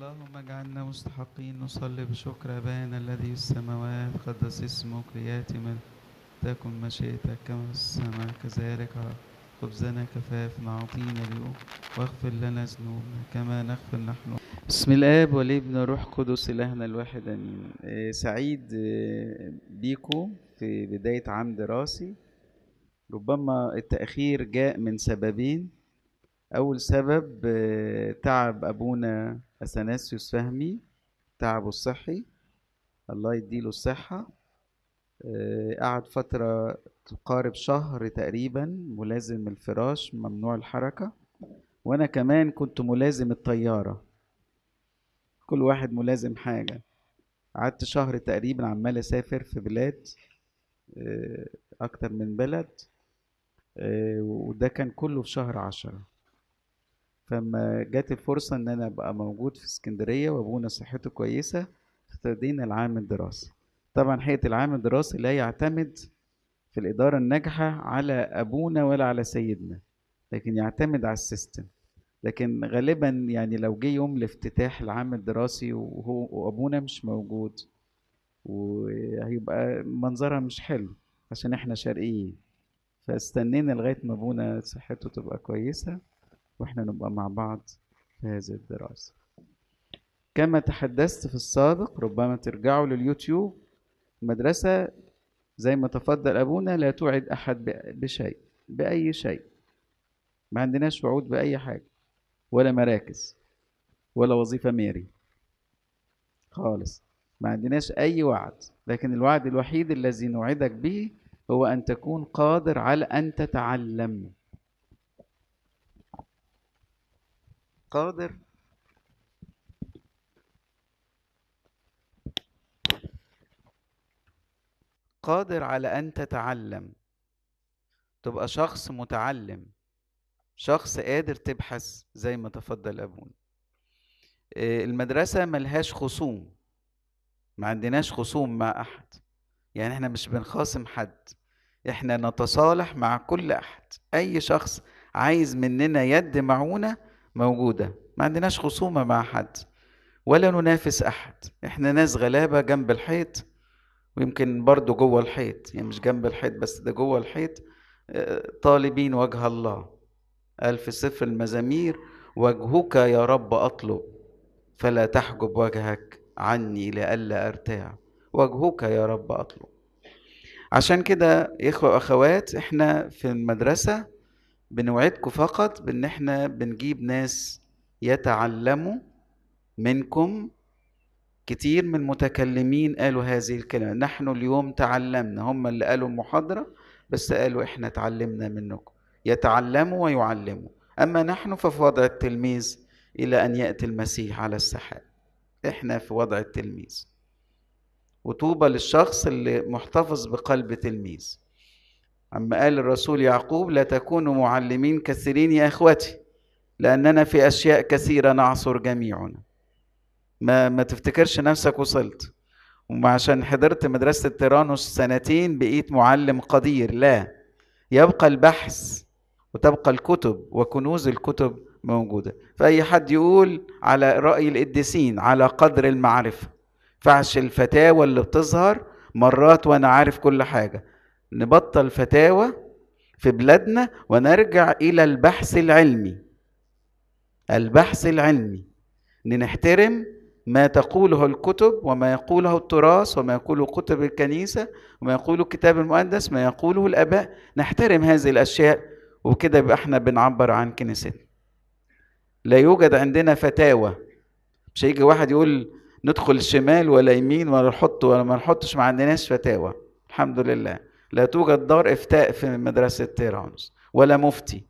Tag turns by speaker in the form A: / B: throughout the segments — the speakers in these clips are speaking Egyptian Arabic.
A: اللهم اجعلنا مستحقين نصلي بشكر أبانا الذي في السماوات قدس اسمك ليأتي من تكن مشيئتك كما في السماء كذلك على خبزنا كفافنا أعطينا اليوم واغفر لنا ذنوبنا كما نغفر نحن بسم الآب والابن والروح القدس إلهنا الواحد آمين آه، سعيد آه، بيكو في بداية عام دراسي ربما التأخير جاء من سببين أول سبب آه، تعب أبونا أثناسيوس فهمي تعبه الصحي الله يديله الصحة آه، قعد فترة تقارب شهر تقريبا ملازم الفراش ممنوع الحركة وأنا كمان كنت ملازم الطيارة كل واحد ملازم حاجة قعدت شهر تقريبا عمال أسافر في بلاد آه، أكتر من بلد آه، وده كان كله في شهر عشرة فما جات الفرصة إن أنا أبقى موجود في اسكندرية وأبونا صحته كويسة ابتدينا العام الدراسي طبعا حقيقة العام الدراسي لا يعتمد في الإدارة الناجحة على أبونا ولا على سيدنا لكن يعتمد على السيستم لكن غالبا يعني لو جه يوم لافتتاح العام الدراسي وهو وأبونا مش موجود وهيبقى منظرها مش حلو عشان احنا شرقيين فاستنينا لغاية ما أبونا صحته تبقى كويسة واحنا نبقى مع بعض في هذه الدراسة كما تحدثت في السابق ربما ترجعوا لليوتيوب المدرسة زي ما تفضل أبونا لا توعد أحد ب- بشيء بأي شيء ما عندناش وعود بأي حاجة ولا مراكز ولا وظيفة ميري خالص ما عندناش أي وعد لكن الوعد الوحيد الذي نوعدك به هو أن تكون قادر على أن تتعلم قادر قادر على أن تتعلم تبقى شخص متعلم شخص قادر تبحث زي ما تفضل أبونا آه، المدرسة ملهاش خصوم ما عندناش خصوم مع أحد يعني احنا مش بنخاصم حد احنا نتصالح مع كل أحد أي شخص عايز مننا يد معونة موجودة ما عندناش خصومة مع حد ولا ننافس أحد احنا ناس غلابة جنب الحيط ويمكن برضو جوه الحيط يعني مش جنب الحيط بس ده جوه الحيط آه، طالبين وجه الله قال في سفر المزامير وجهك يا رب أطلب فلا تحجب وجهك عني لئلا أرتاع وجهك يا رب أطلب عشان كده إخوة وأخوات إحنا في المدرسة بنوعدكم فقط بإن إحنا بنجيب ناس يتعلموا منكم كتير من المتكلمين قالوا هذه الكلمة نحن اليوم تعلمنا هم اللي قالوا المحاضرة بس قالوا احنا تعلمنا منكم يتعلموا ويعلموا أما نحن ففي وضع التلميذ إلى أن يأتي المسيح على السحاب احنا في وضع التلميذ وطوبى للشخص اللي محتفظ بقلب تلميذ أما قال الرسول يعقوب لا تكونوا معلمين كثيرين يا إخوتي لأننا في أشياء كثيرة نعصر جميعنا ما ما تفتكرش نفسك وصلت وعشان حضرت مدرسة تيرانوس سنتين بقيت معلم قدير لا يبقى البحث وتبقى الكتب وكنوز الكتب موجودة فأي حد يقول على رأي القديسين على قدر المعرفة فعش الفتاوى اللي بتظهر مرات وأنا عارف كل حاجة نبطل فتاوى في بلادنا ونرجع إلى البحث العلمي البحث العلمي ان نحترم ما تقوله الكتب وما يقوله التراث وما يقوله كتب الكنيسة وما يقوله الكتاب المقدس ما يقوله الآباء نحترم هذه الأشياء وكده يبقى احنا بنعبر عن كنيستنا لا يوجد عندنا فتاوى مش هيجي واحد يقول ندخل شمال ولا يمين ولا نحط ولا ما نحطش ما عندناش فتاوى الحمد لله لا توجد دار افتاء في مدرسة تيرانوس ولا مفتي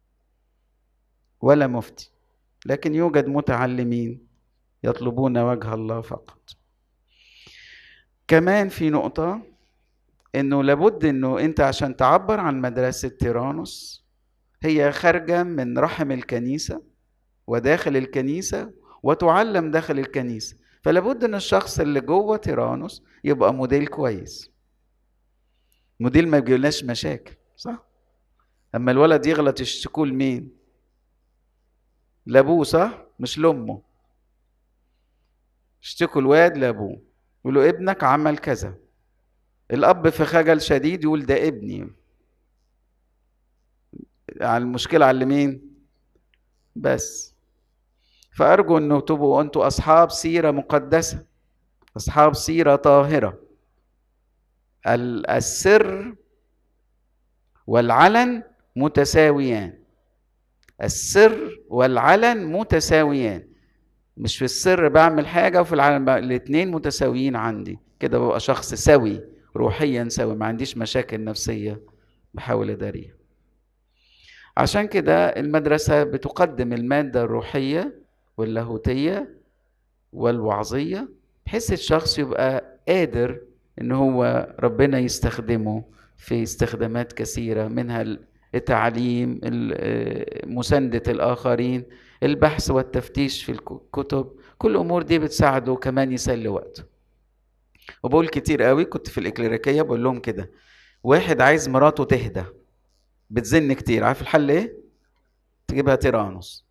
A: ولا مفتي لكن يوجد متعلمين يطلبون وجه الله فقط كمان في نقطة انه لابد انه انت عشان تعبر عن مدرسة تيرانوس هي خارجة من رحم الكنيسة وداخل الكنيسة وتعلم داخل الكنيسة فلابد ان الشخص اللي جوه تيرانوس يبقى موديل كويس موديل ما يجيلناش مشاكل صح اما الولد يغلط يشتكوه لمين لابوه صح مش لامه يشتكوا الواد لابوه يقولوا ابنك عمل كذا الاب في خجل شديد يقول ده ابني على المشكله على مين بس فارجو انه تبقوا انتوا اصحاب سيره مقدسه اصحاب سيره طاهره السر والعلن متساويان السر والعلن متساويان مش في السر بعمل حاجة وفي العلن الاتنين متساويين عندي كده ببقى شخص سوي روحيا سوي ما عنديش مشاكل نفسية بحاول أداريها عشان كده المدرسة بتقدم المادة الروحية واللاهوتية والوعظية بحيث الشخص يبقى قادر ان هو ربنا يستخدمه في استخدامات كثيرة منها التعليم مساندة الآخرين البحث والتفتيش في الكتب كل الأمور دي بتساعده كمان يسلي وقته وبقول كتير قوي كنت في الإكليريكية بقول لهم كده واحد عايز مراته تهدى بتزن كتير عارف الحل ايه تجيبها تيرانوس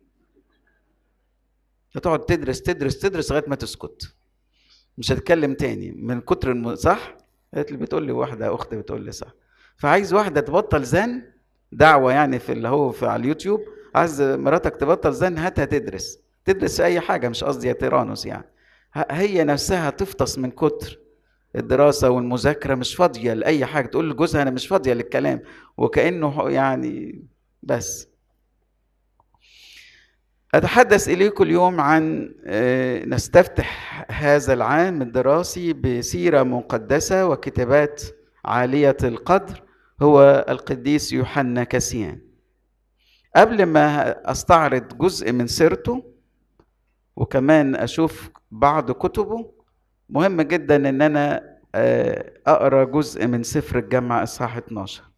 A: هتقعد تدرس تدرس تدرس لغايه ما تسكت مش هتكلم تاني من كتر الم... صح قالت لي بتقول لي واحده اختي بتقول لي صح فعايز واحده تبطل زن دعوه يعني في اللي هو في على اليوتيوب عايز مراتك تبطل زن هاتها تدرس تدرس اي حاجه مش قصدي يا تيرانوس يعني هي نفسها تفطس من كتر الدراسة والمذاكرة مش فاضية لأي حاجة تقول لجوزها أنا مش فاضية للكلام وكأنه يعني بس أتحدث إليكم اليوم عن نستفتح هذا العام الدراسي بسيرة مقدسة وكتابات عالية القدر هو القديس يوحنا كاسيان قبل ما أستعرض جزء من سيرته وكمان أشوف بعض كتبه مهم جدا إن أنا أقرأ جزء من سفر الجامعة إصحاح 12